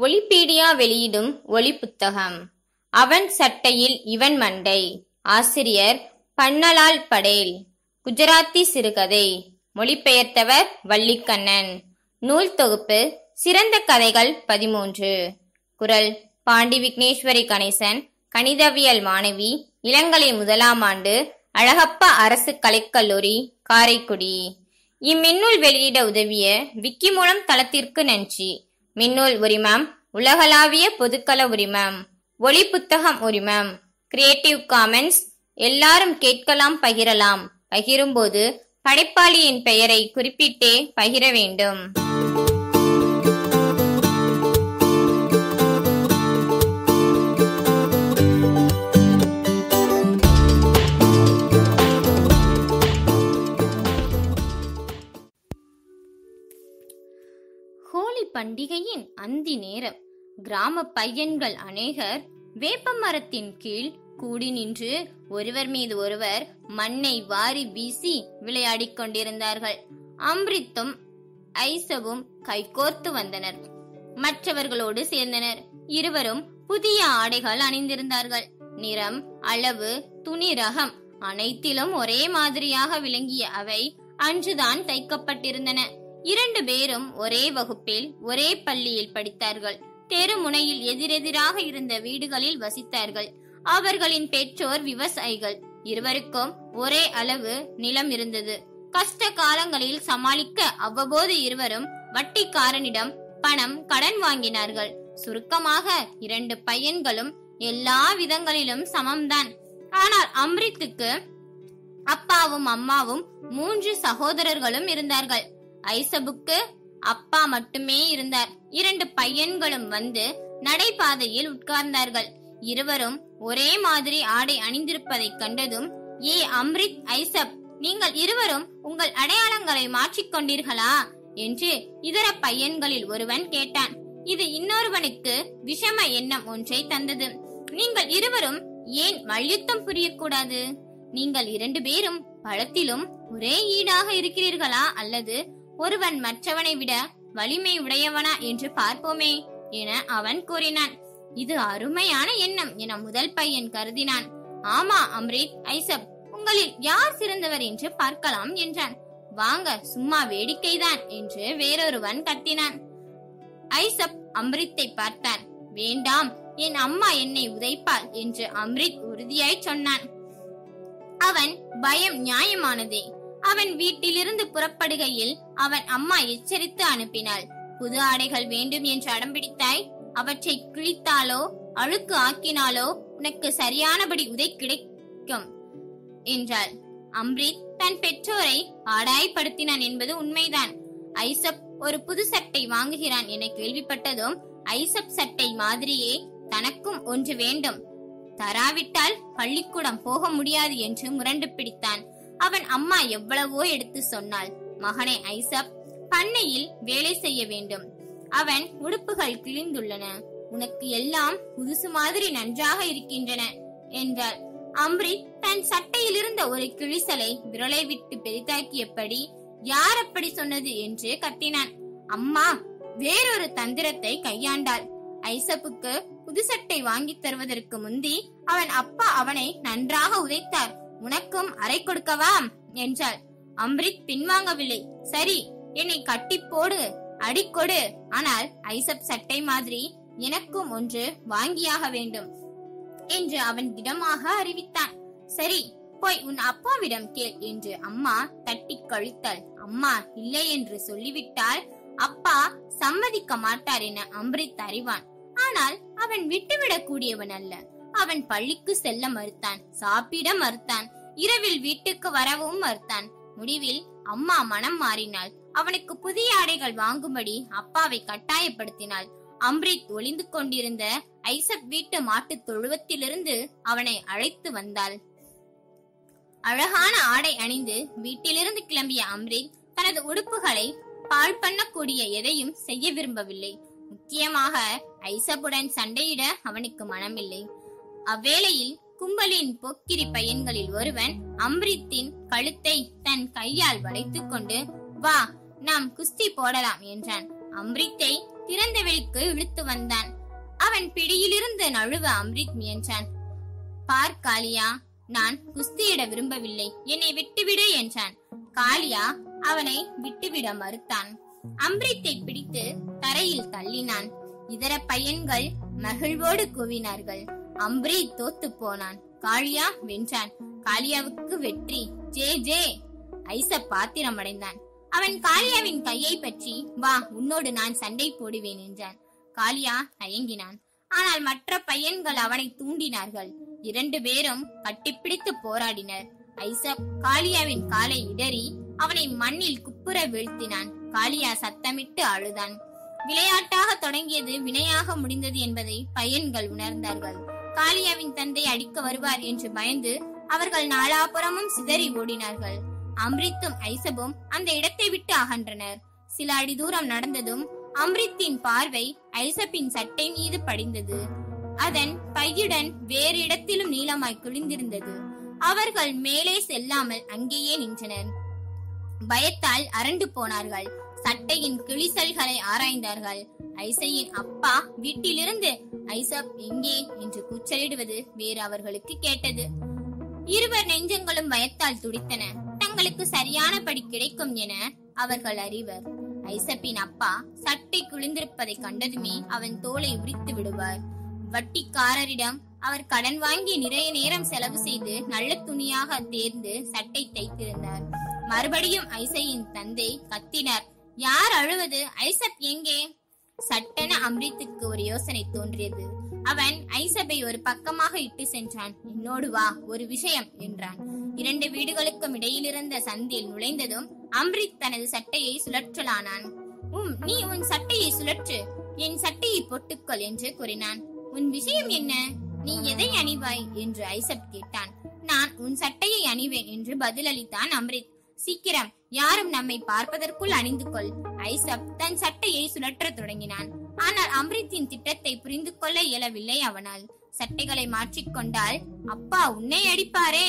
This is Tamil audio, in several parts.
ஒலிபீடியா வெளியிடும் ஒலி புத்தகம் அவன் சட்டையில் இவன் மண்டை ஆசிரியர் பன்னலால் படேல் குஜராத்தி சிறுகதை மொழிபெயர்த்தவர் வள்ளிக்கண்ணன் நூல் தொகுப்பு சிறந்த கதைகள் பதிமூன்று குரல் பாண்டி விக்னேஸ்வரி கணேசன் கணிதவியல் மாணவி இளங்கலை முதலாம் ஆண்டு அழகப்பா அரசு கலைக்கல்லூரி காரைக்குடி இம்மின்னூல் வெளியிட உதவிய விக்கி மூலம் தளத்திற்கு நன்றி மின்னூல் உரிமம் உலகளாவிய பொதுக்கள உரிமம் ஒளி புத்தகம் உரிமம் கிரியேட்டிவ் காமன்ஸ் எல்லாரும் கேட்கலாம் பகிரலாம் பகிரும்போது படைப்பாளியின் பெயரை குறிப்பிட்டே பகிர வேண்டும் ஹோலி பண்டிகையின் அந்தி நேரம் கிராம பையன்கள் அநேகர் வேப்ப மரத்தின் கீழ் கூடி நின்று ஒருவர் மீது ஒருவர் மண்ணை வாரி வீசி விளையாடிக் கொண்டிருந்தார்கள் அம்ரித்தும் ஐசவும் கைகோர்த்து வந்தனர் மற்றவர்களோடு சேர்ந்தனர் இருவரும் புதிய ஆடைகள் அணிந்திருந்தார்கள் நிறம் அளவு துணி ரகம் அனைத்திலும் ஒரே மாதிரியாக விளங்கிய அவை அன்றுதான் தைக்கப்பட்டிருந்தன இரண்டு பேரும் ஒரே வகுப்பில் ஒரே பள்ளியில் படித்தார்கள் தெரு முனையில் எதிரெதிராக இருந்த வீடுகளில் வசித்தார்கள் அவர்களின் பெற்றோர் விவசாயிகள் இருவருக்கும் ஒரே அளவு நிலம் இருந்தது கஷ்ட காலங்களில் சமாளிக்க அவ்வப்போது இருவரும் வட்டிக்காரனிடம் பணம் கடன் வாங்கினார்கள் சுருக்கமாக இரண்டு பையன்களும் எல்லா விதங்களிலும் சமம்தான் ஆனால் அம்ரித்துக்கு அப்பாவும் அம்மாவும் மூன்று சகோதரர்களும் இருந்தார்கள் ஐசபுக்கு அப்பா மட்டுமே இருந்தார் இரண்டு பையன்களும் வந்து நடைபாதையில் உட்கார்ந்தார்கள் இருவரும் ஒரே மாதிரி ஆடை அணிந்திருப்பதைக் கண்டதும் ஏ அம்ரித் ஐசப் நீங்கள் இருவரும் உங்கள் அடையாளங்களை மாற்றிக்கொண்டீர்களா என்று இதர பையன்களில் ஒருவன் கேட்டான் இது இன்னொருவனுக்கு விஷம எண்ணம் ஒன்றை தந்தது நீங்கள் இருவரும் ஏன் மல்யுத்தம் புரியக்கூடாது நீங்கள் இரண்டு பேரும் பழத்திலும் ஒரே ஈடாக இருக்கிறீர்களா அல்லது ஒருவன் மற்றவனை விட வலிமை உடையவனா என்று பார்ப்போமே என அவன் கூறினான் இது அருமையான எண்ணம் என முதல் பையன் கருதினான் ஆமா அம்ரித் ஐசப் உங்களில் யார் சிறந்தவர் என்று பார்க்கலாம் என்றான் வாங்க சும்மா வேடிக்கைதான் என்று வேறொருவன் கத்தினான் ஐசப் அம்ரித்தை பார்த்தான் வேண்டாம் என் அம்மா என்னை உதைப்பாள் என்று அம்ரித் உறுதியாய் சொன்னான் அவன் பயம் நியாயமானதே அவன் வீட்டிலிருந்து புறப்படுகையில் அவன் அம்மா எச்சரித்து அனுப்பினாள் புது ஆடைகள் வேண்டும் என்று அடம்பிடித்தாய் அவற்றை கிழித்தாலோ அழுக்கு ஆக்கினாலோ உனக்கு சரியானபடி உதை கிடைக்கும் என்றாள் அம்ரித் தன் பெற்றோரை ஆடாய்படுத்தினான் என்பது உண்மைதான் ஐசப் ஒரு புது சட்டை வாங்குகிறான் என கேள்விப்பட்டதும் ஐசப் சட்டை மாதிரியே தனக்கும் ஒன்று வேண்டும் தராவிட்டால் பள்ளிக்கூடம் போக முடியாது என்று முரண்டு பிடித்தான் அவன் அம்மா எவ்வளவோ எடுத்து சொன்னாள் மகனே ஐசப் பண்ணையில் வேலை செய்ய வேண்டும் அவன் உடுப்புகள் கிழிந்துள்ளன உனக்கு எல்லாம் புதுசு மாதிரி நன்றாக இருக்கின்றன என்றாள் அம்ரித் தன் சட்டையில் இருந்த ஒரு கிழிசலை விரலை விட்டு பெரிதாக்கியபடி யார் அப்படி சொன்னது என்று கத்தினான் அம்மா வேறொரு தந்திரத்தை கையாண்டாள் ஐசப்புக்கு புது சட்டை வாங்கி தருவதற்கு முந்தி அவன் அப்பா அவனை நன்றாக உதைத்தார் உனக்கும் அறை கொடுக்கவா என்றாள் அம்ரித் பின்வாங்கவில்லை சரி என்னை கட்டி போடு அடிக்கொடு ஆனால் ஐசப் சட்டை மாதிரி எனக்கும் ஒன்று வாங்கியாக வேண்டும் என்று அவன் திடமாக அறிவித்தான் சரி போய் உன் அப்பாவிடம் கேள் என்று அம்மா தட்டி கழித்தாள் அம்மா இல்லை என்று சொல்லிவிட்டால் அப்பா சம்மதிக்க மாட்டார் என அம்ரித் அறிவான் ஆனால் அவன் விட்டுவிடக் கூடியவன் அல்ல அவன் பள்ளிக்கு செல்ல மறுத்தான் சாப்பிட மறுத்தான் இரவில் வீட்டுக்கு வரவும் மறுத்தான் முடிவில் அம்மா மனம் மாறினாள் அவனுக்கு புதிய ஆடைகள் வாங்கும்படி அப்பாவை கட்டாயப்படுத்தினாள் அம்ரித் ஒளிந்து கொண்டிருந்த ஐசப் வீட்டு மாட்டுத் தொழுவத்திலிருந்து அவனை அழைத்து வந்தாள் அழகான ஆடை அணிந்து வீட்டிலிருந்து கிளம்பிய அம்ரித் தனது உடுப்புகளை பால் பண்ணக்கூடிய எதையும் செய்ய விரும்பவில்லை முக்கியமாக ஐசப்புடன் சண்டையிட அவனுக்கு மனமில்லை அவ்வேளையில் கும்பலின் பொக்கிரி பையன்களில் ஒருவன் அம்ரித்தின் கழுத்தை தன் கையால் வளைத்துக் கொண்டு வா நாம் குஸ்தி போடலாம் என்றான் அம்ரித்தை திறந்த வெளிக்கு இழுத்து வந்தான் அவன் பிடியிலிருந்து நழுவ அம்ரித் முயன்றான் பார் காளியா நான் குஸ்தியிட விரும்பவில்லை என்னை விட்டுவிடு என்றான் காளியா அவனை விட்டுவிட மறுத்தான் அம்ரித்தை பிடித்து தரையில் தள்ளினான் இதர பையன்கள் மகிழ்வோடு கூவினார்கள் அம்ரித் தோத்து போனான் காளியா வென்றான் காளியாவுக்கு வெற்றி ஜே ஜே ஐசப் பாத்திரமடைந்தான் அவன் காளியாவின் கையை பற்றி வா உன்னோடு நான் சண்டை போடுவேன் என்றான் காளியா தயங்கினான் ஆனால் மற்ற பையன்கள் அவனை தூண்டினார்கள் இரண்டு பேரும் கட்டிப்பிடித்து போராடினர் ஐசப் காளியாவின் காலை இடறி அவனை மண்ணில் குப்புற வீழ்த்தினான் காளியா சத்தமிட்டு அழுதான் விளையாட்டாக தொடங்கியது வினையாக முடிந்தது என்பதை பையன்கள் உணர்ந்தார்கள் காளியாவின் தந்தை அடிக்க வருவார் என்று பயந்து அவர்கள் நாலாபுறமும் சிதறி ஓடினார்கள் அம்ரித்தும் ஐசபும் அந்த இடத்தை விட்டு அகன்றனர் சில அடி தூரம் நடந்ததும் அம்ரித்தின் பார்வை ஐசப்பின் சட்டை மீது படிந்தது அதன் பையுடன் வேறு இடத்திலும் நீளமாய் கிழிந்திருந்தது அவர்கள் மேலே செல்லாமல் அங்கேயே நின்றனர் பயத்தால் அரண்டு போனார்கள் சட்டையின் கிழிசல்களை ஆராய்ந்தார்கள் ஐசையின் அப்பா வீட்டிலிருந்து ஐசப் எங்கே என்று கூச்சலிடுவது வேறு அவர்களுக்கு கேட்டது இருவர் நெஞ்சங்களும் பயத்தால் துடித்தன தங்களுக்கு சரியானபடி கிடைக்கும் என அவர்கள் அறிவர் ஐசப்பின் அப்பா சட்டை குளிந்திருப்பதை கண்டதுமே அவன் தோலை உரித்து விடுவார் வட்டிக்காரரிடம் அவர் கடன் வாங்கி நிறைய நேரம் செலவு செய்து நல்ல துணியாக தேர்ந்து சட்டை தைத்திருந்தார் மறுபடியும் ஐசையின் தந்தை கத்தினார் யார் அழுவது ஐசப் எங்கே சட்டென அம்ரித்துக்கு ஒரு யோசனை தோன்றியது அவன் ஐசப்பை ஒரு பக்கமாக இட்டு சென்றான் என்னோடு வா ஒரு விஷயம் என்றான் இரண்டு வீடுகளுக்கும் இடையிலிருந்த சந்தில் நுழைந்ததும் அம்ரித் தனது சட்டையை சுழற்றலானான் உம் நீ உன் சட்டையை சுழற்று என் சட்டையை பொட்டுக்கொள் என்று கூறினான் உன் விஷயம் என்ன நீ எதை அணிவாய் என்று ஐசப் கேட்டான் நான் உன் சட்டையை அணிவேன் என்று பதிலளித்தான் அம்ரித் சீக்கிரம் யாரும் நம்மை பார்ப்பதற்குள் அணிந்து கொள் ஐசப் தன் சட்டையை சுழற்றத் தொடங்கினான் ஆனால் அம்ரித்தின் திட்டத்தை புரிந்து கொள்ள இயலவில்லை அவனால் சட்டைகளை மாற்றிக்கொண்டால் அப்பா உன்னை அடிப்பாரே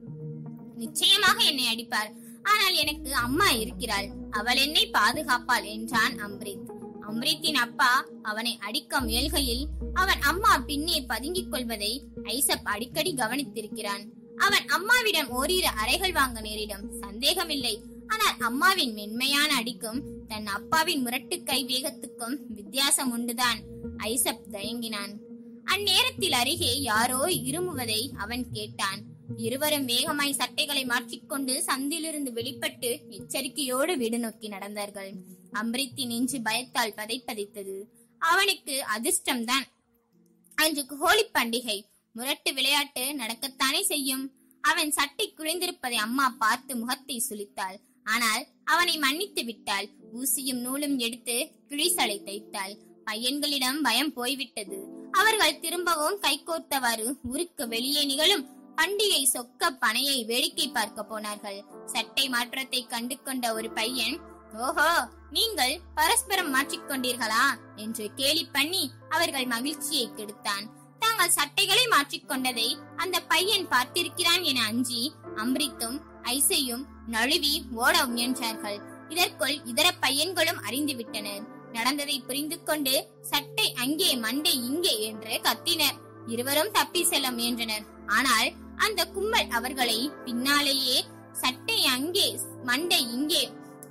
நிச்சயமாக என்னை அடிப்பார் ஆனால் எனக்கு அம்மா இருக்கிறாள் அவள் என்னை பாதுகாப்பாள் என்றான் அம்ரித் அம்ரித்தின் அப்பா அவனை அடிக்க முயல்கையில் அவன் அம்மா பின்னே பதுங்கிக் கொள்வதை ஐசப் அடிக்கடி கவனித்திருக்கிறான் அவன் அம்மாவிடம் ஓரிரு அறைகள் வாங்க நேரிடும் சந்தேகமில்லை ஆனால் அம்மாவின் மென்மையான அடிக்கும் தன் அப்பாவின் முரட்டு கை வேகத்துக்கும் வித்தியாசம் உண்டுதான் ஐசப் தயங்கினான் அந்நேரத்தில் அருகே யாரோ இருமுவதை அவன் கேட்டான் இருவரும் வேகமாய் சட்டைகளை மாற்றிக்கொண்டு சந்திலிருந்து வெளிப்பட்டு எச்சரிக்கையோடு வீடு நோக்கி நடந்தார்கள் அம்ரித்தின் நெஞ்சு பயத்தால் பதைப்பதைத்தது அவனுக்கு அதிர்ஷ்டம்தான் அன்று ஹோலி பண்டிகை முரட்டு விளையாட்டு நடக்கத்தானே செய்யும் அவன் சட்டை குறைந்திருப்பதை அம்மா பார்த்து முகத்தை சுளித்தாள் ஆனால் அவனை மன்னித்து விட்டாள் ஊசியும் நூலும் எடுத்து கிழிசலை தைத்தாள் பையன்களிடம் பயம் போய்விட்டது அவர்கள் திரும்பவும் கைகோர்த்தவாறு ஊருக்கு வெளியே நிகழும் பண்டிகை சொக்க பனையை வேடிக்கை பார்க்க போனார்கள் சட்டை மாற்றத்தை கண்டு கொண்ட ஒரு பையன் ஓஹோ நீங்கள் பரஸ்பரம் மாற்றிக்கொண்டீர்களா என்று கேலி பண்ணி அவர்கள் மகிழ்ச்சியை கெடுத்தான் தாங்கள் சட்டைகளை மாற்றிக்கொண்டதை அந்த பையன் பார்த்திருக்கிறான் என அஞ்சி அம்ரித்தும் ஐசையும் நழுவி ஓட முயன்றார்கள் இதற்குள் இதர பையன்களும் அறிந்து விட்டனர் நடந்ததை புரிந்து கொண்டு சட்டை அங்கே மண்டை இங்கே என்று கத்தினர் இருவரும் தப்பி செல்ல முயன்றனர் ஆனால் அந்த கும்பல் அவர்களை பின்னாலேயே சட்டை அங்கே மண்டை இங்கே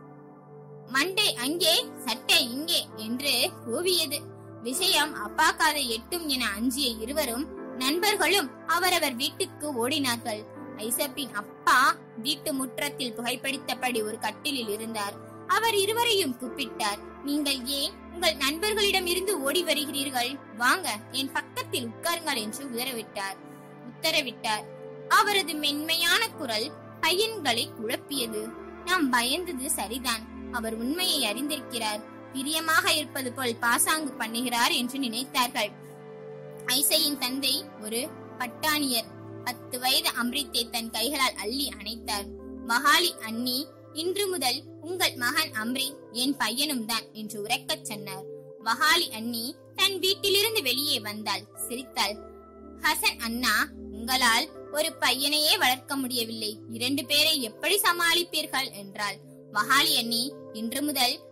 மண்டை அங்கே சட்டை இங்கே என்று கூவியது விஷயம் அப்பா காதை எட்டும் என அஞ்சிய இருவரும் நண்பர்களும் அவரவர் வீட்டுக்கு ஓடினார்கள் ஐசப்பின் அப்பா வீட்டு முற்றத்தில் புகைப்பிடித்தபடி ஒரு கட்டிலில் இருந்தார் அவர் இருவரையும் கூப்பிட்டார் நீங்கள் ஏன் உங்கள் நண்பர்களிடம் இருந்து ஓடி வருகிறீர்கள் வாங்க என் பக்கத்தில் உட்காருங்கள் என்று உதரவிட்டார் உத்தரவிட்டார் அவரது மென்மையான குரல் பையன்களை குழப்பியது நாம் பயந்தது சரிதான் அவர் உண்மையை அறிந்திருக்கிறார் பிரியமாக இருப்பது போல் பாசாங்கு பண்ணுகிறார் என்று நினைத்தார்கள் ஐசையின் தந்தை ஒரு பட்டாணியர் பத்து வயது அம்ரித்தை தன் கைகளால் அள்ளி அணைத்தார் மகாலி அண்ணி இன்று முதல் உங்கள் மகன் அம்ரித் என் பையனும் தான் என்று உரைக்கச் சொன்னார் வஹாலி அண்ணி தன் வீட்டிலிருந்து வெளியே வந்தாள் சிரித்தாள் ஹசன் அண்ணா உங்களால் ஒரு பையனையே வளர்க்க முடியவில்லை இரண்டு பேரை எப்படி சமாளிப்பீர்கள் என்றாள் வஹாலி அண்ணி இன்று முதல்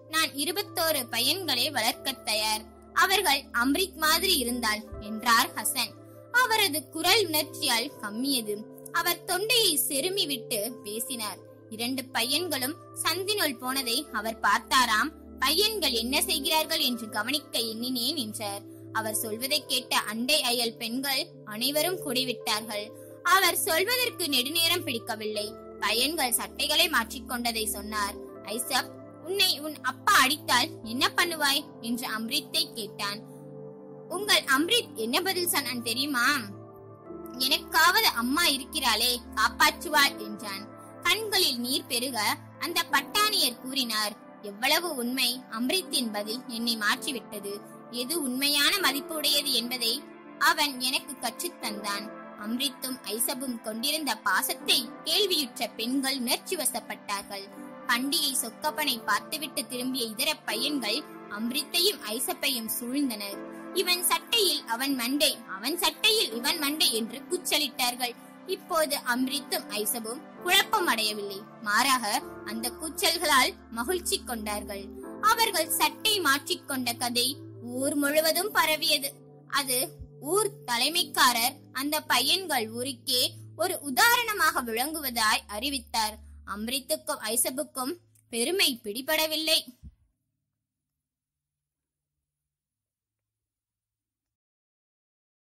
நான் இருபத்தோரு பையன்களை வளர்க்க தயார் அவர்கள் அம்ரித் மாதிரி இருந்தால் என்றார் ஹசன் அவரது குரல் உணர்ச்சியால் கம்மியது அவர் தொண்டையை செருமி விட்டு பேசினார் இரண்டு பையன்களும் சந்தினுள் போனதை அவர் பார்த்தாராம் பையன்கள் என்ன செய்கிறார்கள் என்று கவனிக்க எண்ணினேன் என்றார் அவர் சொல்வதை கேட்ட அண்டை அயல் பெண்கள் அனைவரும் கூடிவிட்டார்கள் அவர் சொல்வதற்கு நெடுநேரம் பிடிக்கவில்லை பையன்கள் சட்டைகளை மாற்றிக்கொண்டதை சொன்னார் ஐசப் உன்னை உன் அப்பா அடித்தால் என்ன பண்ணுவாய் என்று அம்ரித்தை கேட்டான் உங்கள் அம்ரித் என்ன பதில் சொன்னான் தெரியுமா எனக்காவது அம்மா இருக்கிறாளே காப்பாற்றுவாள் என்றான் கண்களில் நீர் பெருக அந்த பட்டாணியர் கூறினார் எவ்வளவு உண்மை அம்ரித்தின் பதில் என்னை மாற்றிவிட்டது எது உண்மையான மதிப்பு உடையது என்பதை அவன் எனக்கு கற்றுத் தந்தான் அம்ரித்தும் ஐசபும் கொண்டிருந்த பாசத்தை கேள்வியுற்ற பெண்கள் உணர்ச்சி வசப்பட்டார்கள் பண்டிகை சொக்கப்பனை பார்த்துவிட்டு திரும்பிய இதர பையன்கள் அம்ரித்தையும் ஐசப்பையும் சூழ்ந்தனர் இவன் சட்டையில் அவன் மண்டை அவன் சட்டையில் இவன் மண்டை என்று கூச்சலிட்டார்கள் இப்போது அம்ரித்தும் ஐசபும் குழப்பம் அடையவில்லை மாறாக அந்த கூச்சல்களால் மகிழ்ச்சி கொண்டார்கள் அவர்கள் சட்டை மாற்றிக்கொண்ட கதை ஊர் முழுவதும் பரவியது அது ஊர் தலைமைக்காரர் அந்த பையன்கள் ஊருக்கே ஒரு உதாரணமாக விளங்குவதாய் அறிவித்தார் அம்ரித்துக்கும் ஐசபுக்கும் பெருமை பிடிபடவில்லை